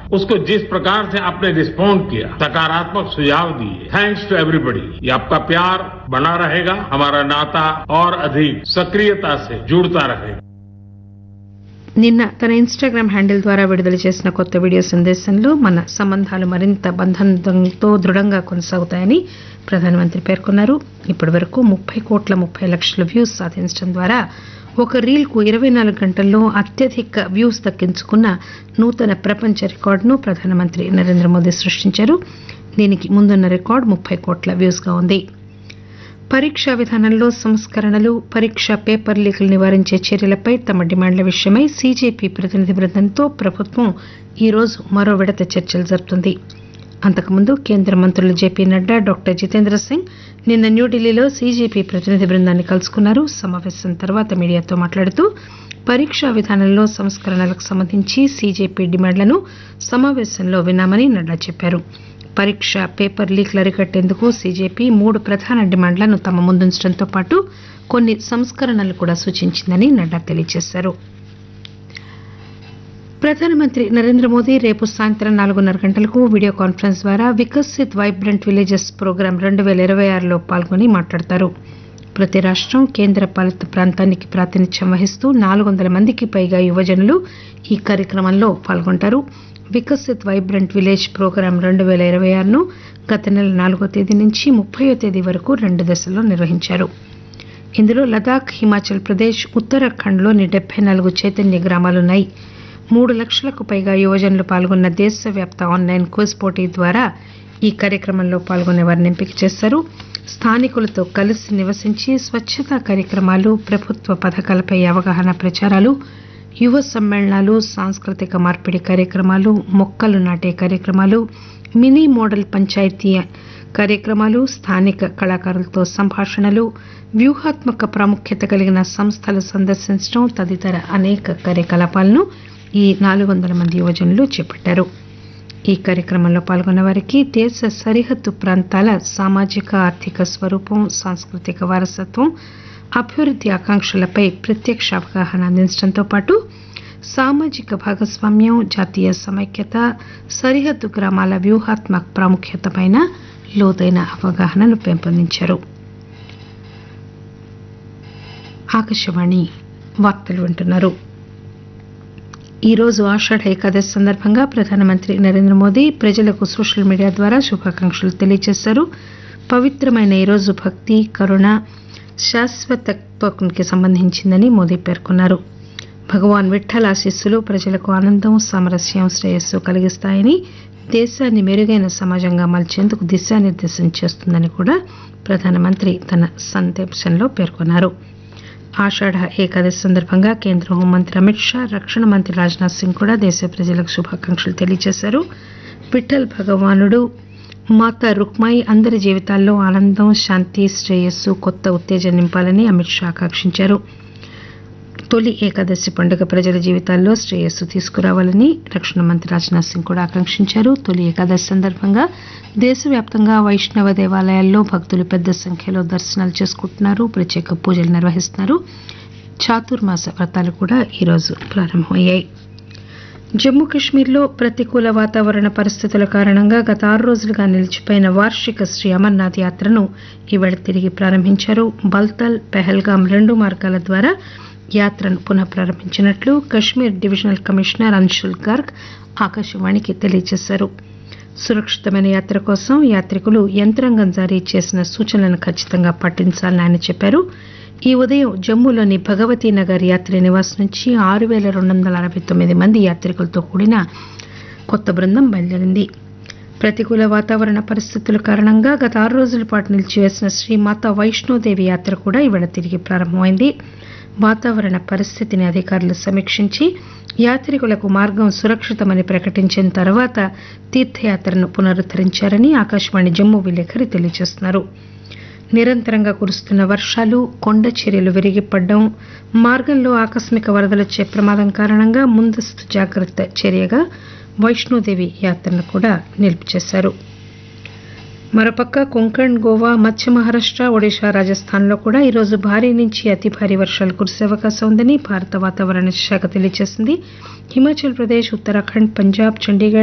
उसको जिस प्रकार से आपने रिस्पॉन्ड किया सकारात्मक सुझाव दिए थैंक्स टू एवरीबडी ये आपका प्यार बना रहेगा हमारा नाता और अधिक सक्रियता से जुड़ता रहेगा నిన్న తన ఇన్స్టాగ్రామ్ హ్యాండిల్ ద్వారా విడుదల చేసిన కొత్త వీడియో సందేశంలో మన సంబంధాలు మరింత బంధంతో దృఢంగా కొనసాగుతాయని ప్రధానమంత్రి పేర్కొన్నారు ఇప్పటి వరకు ముప్పై కోట్ల ముప్పై లక్షల వ్యూస్ సాధించడం ద్వారా ఒక రీల్ కు ఇరవై నాలుగు గంటల్లో అత్యధిక వ్యూస్ దక్కించుకున్న నూతన ప్రపంచ రికార్డును ప్రధానమంత్రి నరేంద్ర మోదీ సృష్టించారు దీనికి ముందున్న రికార్డు ముప్పై కోట్ల వ్యూస్ గా ఉంది పరీక్షా విధానంలో సంస్కరణలు పరీక్ష పేపర్ లీకులు నివారించే చర్యలపై తమ డిమాండ్ల విషయమై సీజేపీ ప్రతినిధి బృందంతో ప్రభుత్వం ఈ రోజు మరో విడత చర్చలు జరుపుతుంది అంతకుముందు కేంద్ర మంత్రులు జేపీ నడ్డా డాక్టర్ జితేంద్ర సింగ్ నిన్న న్యూఢిల్లీలో సీజేపీ ప్రతినిధి బృందాన్ని కలుసుకున్నారు సమావేశం తర్వాత మీడియాతో మాట్లాడుతూ పరీక్షా విధానంలో సంస్కరణలకు సంబంధించి సీజేపీ డిమాండ్లను సమావేశంలో విన్నామని నడ్డా చెప్పారు పరీక్ష పేపర్ లీక్లు అరికట్టేందుకు సీజేపీ మూడు ప్రధాన డిమాండ్లను తమ ముందుంచడంతో పాటు కొన్ని సంస్కరణలు కూడా సూచించిందని నడ్డా తెలియజేశారు ప్రధానమంత్రి నరేంద్ర మోదీ రేపు సాయంత్రం నాలుగున్నర గంటలకు వీడియో కాన్ఫరెన్స్ ద్వారా వికసిత్ వైబ్రెంట్ విలేజెస్ ప్రోగ్రాం రెండు పేల ఇరవై ఆరులో పాల్గొని మాట్లాడతారు ప్రతి రాష్టం కేంద్ర పాలిత ప్రాంతానికి ప్రాతినిధ్యం వహిస్తూ నాలుగు వందల మందికి పైగా యువజనులు ఈ కార్యక్రమంలో పాల్గొంటారు వికసిత్ వైబ్రెంట్ విలేజ్ ప్రోగ్రాం రెండు పేల ఇరవై ఆరును గత నెల నాలుగో తేదీ నుంచి ముప్పయో తేదీ వరకు రెండు దశల్లో నిర్వహించారు ఇందులో లదాఖ్ హిమాచల్ ప్రదేశ్ ఉత్తరాఖండ్లోని డెబ్బై నాలుగు చైతన్య గ్రామాలున్నాయి మూడు లక్షలకు పైగా యువజనులు పాల్గొన్న దేశవ్యాప్త ఆన్లైన్ క్విజ్ పోటీ ద్వారా ఈ కార్యక్రమంలో పాల్గొనే వారిని ఎంపిక చేశారు స్థానికులతో కలిసి నివసించి స్వచ్ఛతా కార్యక్రమాలు ప్రభుత్వ పథకాలపై అవగాహన ప్రచారాలు యువ సమ్మేళనాలు సాంస్కృతిక మార్పిడి కార్యక్రమాలు మొక్కలు నాటే కార్యక్రమాలు మినీ మోడల్ పంచాయతీ కార్యక్రమాలు స్థానిక కళాకారులతో సంభాషణలు వ్యూహాత్మక ప్రాముఖ్యత కలిగిన సంస్థలు సందర్శించడం తదితర అనేక కార్యకలాపాలను ఈ నాలుగు వందల మంది యువజనులు చేపట్టారు ఈ కార్యక్రమంలో పాల్గొన్న వారికి దేశ సరిహద్దు ప్రాంతాల సామాజిక ఆర్థిక స్వరూపం సాంస్కృతిక వారసత్వం అభివృద్ది ఆకాంక్షలపై ప్రత్యక్ష అవగాహన అందించడంతో పాటు సామాజిక భాగస్వామ్యం జాతీయ సమైక్యత సరిహద్దు గ్రామాల వ్యూహాత్మక ప్రాముఖ్యతపైన లోతైన అవగాహనను పెంపొందించారు ఆకాశవాణి వార్తలు వింటున్నారు ఈరోజు ఆషాఢ ఏకాదశి సందర్భంగా ప్రధానమంత్రి నరేంద్ర మోదీ ప్రజలకు సోషల్ మీడియా ద్వారా శుభాకాంక్షలు తెలియజేశారు పవిత్రమైన ఈరోజు భక్తి కరుణ శాశ్వతత్వానికి సంబంధించిందని మోదీ పేర్కొన్నారు భగవాన్ విఠల్ ఆశీస్సులు ప్రజలకు ఆనందం సామరస్యం శ్రేయస్సు కలిగిస్తాయని దేశాన్ని మెరుగైన సమాజంగా మలిచేందుకు దిశానిర్దేశం చేస్తుందని కూడా ప్రధానమంత్రి తన సందేశంలో పేర్కొన్నారు ఆషాఢ ఏకాదశి సందర్భంగా కేంద్ర హోంమంత్రి అమిత్ షా రక్షణ మంత్రి రాజ్నాథ్ సింగ్ కూడా దేశ ప్రజలకు శుభాకాంక్షలు తెలియజేశారు విఠల్ భగవానుడు మాతా రుక్మాయి అందరి జీవితాల్లో ఆనందం శాంతి శ్రేయస్సు కొత్త ఉత్తేజం నింపాలని అమిత్ షా ఆకాంక్షించారు తొలి ఏకాదశి పండుగ ప్రజల జీవితాల్లో శ్రేయస్సు తీసుకురావాలని రక్షణ మంత్రి రాజ్నాథ్ సింగ్ కూడా ఆకాంక్షించారు తొలి ఏకాదశి సందర్భంగా దేశవ్యాప్తంగా వైష్ణవ దేవాలయాల్లో భక్తులు పెద్ద సంఖ్యలో దర్శనాలు చేసుకుంటున్నారు ప్రత్యేక పూజలు నిర్వహిస్తున్నారు చాతుర్మాస వ్రతాలు కూడా ఈరోజు ప్రారంభమయ్యాయి జమ్మూ కశ్మీర్లో ప్రతికూల వాతావరణ పరిస్థితుల కారణంగా గత ఆరు రోజులుగా నిలిచిపోయిన వార్షిక శ్రీ అమర్నాథ్ యాత్రను ఈవేళ తిరిగి ప్రారంభించారు బల్తల్ పెహల్గాం రెండు మార్గాల ద్వారా యాత్రను పునః ప్రారంభించినట్లు కశ్మీర్ డివిజనల్ కమిషనర్ అన్షుల్ గార్గ్ ఆకాశవాణికి తెలియజేశారు సురక్షితమైన యాత్ర కోసం యాత్రికులు యంత్రాంగం జారీ చేసిన సూచనలను ఖచ్చితంగా పాటించాలని ఆయన చెప్పారు ఈ ఉదయం జమ్మూలోని భగవతీ నగర్ యాత్రి నివాస్ నుంచి ఆరు పేల రెండు వందల అరవై తొమ్మిది మంది యాత్రికులతో కూడిన కొత్త బృందం బయలుదేరింది ప్రతికూల వాతావరణ పరిస్థితుల కారణంగా గత ఆరు రోజుల పాటు నిలిచివేసిన శ్రీ మాతా వైష్ణోదేవి యాత్ర కూడా ఇవాళ తిరిగి ప్రారంభమైంది వాతావరణ పరిస్థితిని అధికారులు సమీక్షించి యాత్రికులకు మార్గం సురక్షితమని ప్రకటించిన తర్వాత తీర్థయాత్రను పునరుద్దరించారని ఆకాశవాణి జమ్మూ విలేకరి తెలియజేస్తున్నారు నిరంతరంగా కురుస్తున్న వర్షాలు కొండ చర్యలు విరిగిపడడం మార్గంలో ఆకస్మిక వరదలొచ్చే ప్రమాదం కారణంగా ముందస్తు జాగ్రత్త చర్యగా వైష్ణోదేవి యాత్రను కూడా నిలుపు చేశారు మరోపక్క కొంకణ్ గోవా మధ్య మహారాష్ట ఒడిశా రాజస్థాన్లో కూడా ఈరోజు భారీ నుంచి అతి భారీ వర్షాలు కురిసే అవకాశం ఉందని భారత వాతావరణ శాఖ తెలియజేసింది హిమాచల్ ప్రదేశ్ ఉత్తరాఖండ్ పంజాబ్ చండీగఢ్